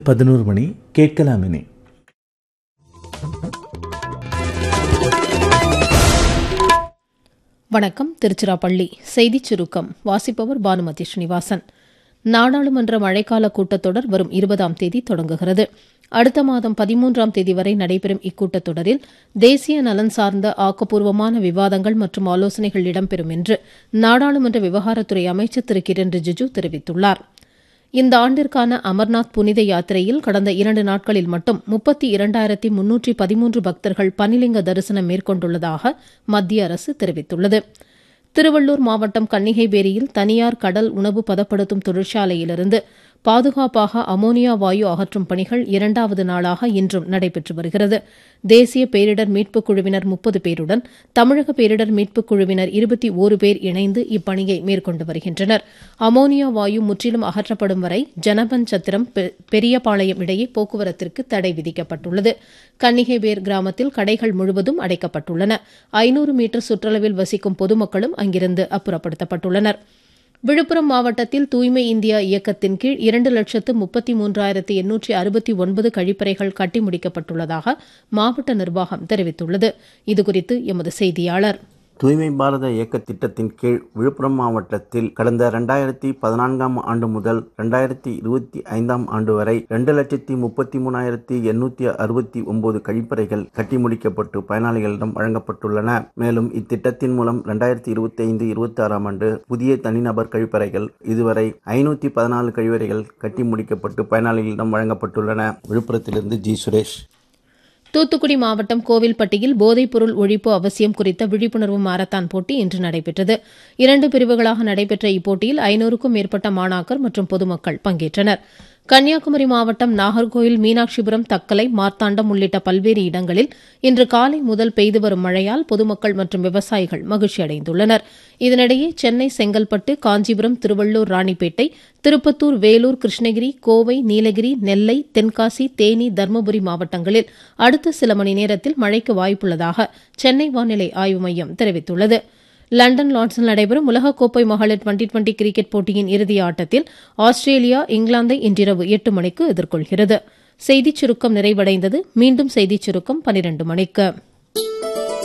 பதினோரு மணி கேட்கலாமினே வணக்கம் திருச்சிராப்பள்ளி செய்திச் சுருக்கம் வாசிப்பவர் பானுமதி ஸ்ரீனிவாசன் நாடாளுமன்ற மழைக்கால கூட்டத்தொடர் வரும் இருபதாம் தேதி தொடங்குகிறது அடுத்த மாதம் பதிமூன்றாம் தேதி வரை நடைபெறும் இக்கூட்டத்தொடரில் தேசிய நலன் சார்ந்த ஆக்கப்பூர்வமான விவாதங்கள் மற்றும் ஆலோசனைகள் இடம்பெறும் என்று நாடாளுமன்ற விவகாரத்துறை அமைச்சர் திரு கிரண் ரிஜிஜு தெரிவித்துள்ளார் இந்த ஆண்டிற்கான அமர்நாத் புனித யாத்திரையில் கடந்த இரண்டு நாட்களில் மட்டும் முப்பத்தி இரண்டாயிரத்தி முன்னூற்றி பதிமூன்று பக்தர்கள் பனிலிங்க தரிசனம் மேற்கொண்டுள்ளதாக மத்திய அரசு தெரிவித்துள்ளது திருவள்ளூர் மாவட்டம் கன்னிகைபேரியில் தனியார் கடல் உணவு பதப்படுத்தும் தொழிற்சாலையிலிருந்து பாதுகாப்பாக அமோனியா வாயு அகற்றும் பணிகள் இரண்டாவது நாளாக இன்றும் நடைபெற்று வருகிறது தேசிய பேரிடர் மீட்புக் குழுவினர் முப்பது பேருடன் தமிழக பேரிடர் மீட்புக் குழுவினர் இருபத்தி ஓரு பேர் இணைந்து இப்பணியை மேற்கொண்டு வருகின்றனர் அமோனியா வாயு முற்றிலும் அகற்றப்படும் வரை ஜனபன் சத்திரம் பெ- பெரியபாளையம் இடையே போக்குவரத்திற்கு தடை விதிக்கப்பட்டுள்ளது கன்னிகைபேர் கிராமத்தில் கடைகள் முழுவதும் அடைக்கப்பட்டுள்ளன ஐநூறு மீட்டர் சுற்றளவில் வசிக்கும் பொதுமக்களும் அங்கிருந்து அப்புறப்படுத்தப்பட்டுள்ளனா் விழுப்புரம் மாவட்டத்தில் தூய்மை இந்தியா இயக்கத்தின் கீழ் இரண்டு லட்சத்து முப்பத்தி மூன்றாயிரத்து எண்ணூற்றி அறுபத்தி ஒன்பது கழிப்பறைகள் கட்டி முடிக்கப்பட்டுள்ளதாக மாவட்ட நிர்வாகம் தெரிவித்துள்ளது இதுகுறித்து எமது செய்தியாளர் தூய்மை பாரத இயக்க திட்டத்தின் கீழ் விழுப்புரம் மாவட்டத்தில் கடந்த ரெண்டாயிரத்தி பதினான்காம் ஆண்டு முதல் ரெண்டாயிரத்தி இருபத்தி ஐந்தாம் ஆண்டு வரை ரெண்டு லட்சத்தி முப்பத்தி மூணாயிரத்தி எண்ணூத்தி அறுபத்தி ஒன்பது கழிப்பறைகள் கட்டி முடிக்கப்பட்டு பயனாளிகளிடம் வழங்கப்பட்டுள்ளன மேலும் இத்திட்டத்தின் மூலம் ரெண்டாயிரத்தி இருபத்தி ஐந்து இருபத்தி ஆறாம் ஆண்டு புதிய தனிநபர் கழிப்பறைகள் இதுவரை ஐநூத்தி பதினாலு கழிவறைகள் கட்டி முடிக்கப்பட்டு பயனாளிகளிடம் வழங்கப்பட்டுள்ளன விழுப்புரத்திலிருந்து ஜி சுரேஷ் தூத்துக்குடி மாவட்டம் கோவில்பட்டியில் போதைப்பொருள் ஒழிப்பு அவசியம் குறித்த விழிப்புணர்வு மாரத்தான் போட்டி இன்று நடைபெற்றது இரண்டு பிரிவுகளாக நடைபெற்ற இப்போட்டியில் ஐநூறுக்கும் மேற்பட்ட மாணாக்கர் மற்றும் பொதுமக்கள் பங்கேற்றனர் கன்னியாகுமரி மாவட்டம் நாகர்கோயில் மீனாட்சிபுரம் தக்கலை மார்த்தாண்டம் உள்ளிட்ட பல்வேறு இடங்களில் இன்று காலை முதல் பெய்து வரும் மழையால் பொதுமக்கள் மற்றும் விவசாயிகள் மகிழ்ச்சி அடைந்துள்ளனர் இதனிடையே சென்னை செங்கல்பட்டு காஞ்சிபுரம் திருவள்ளூர் ராணிப்பேட்டை திருப்பத்தூர் வேலூர் கிருஷ்ணகிரி கோவை நீலகிரி நெல்லை தென்காசி தேனி தருமபுரி மாவட்டங்களில் அடுத்த சில மணி நேரத்தில் மழைக்கு வாய்ப்புள்ளதாக சென்னை வானிலை ஆய்வு மையம் தெரிவித்துள்ளது லண்டன் லார்ட்ஸில் நடைபெறும் உலகக்கோப்பை மகளிர் டுவெண்டி டுவெண்டி கிரிக்கெட் போட்டியின் இறுதி ஆட்டத்தில் ஆஸ்திரேலியா இங்கிலாந்தை இன்றிரவு எட்டு மணிக்கு எதிர்கொள்கிறது செய்திச் சுருக்கம் நிறைவடைந்தது மீண்டும் செய்திச் சுருக்கம் பனிரண்டு மணிக்கு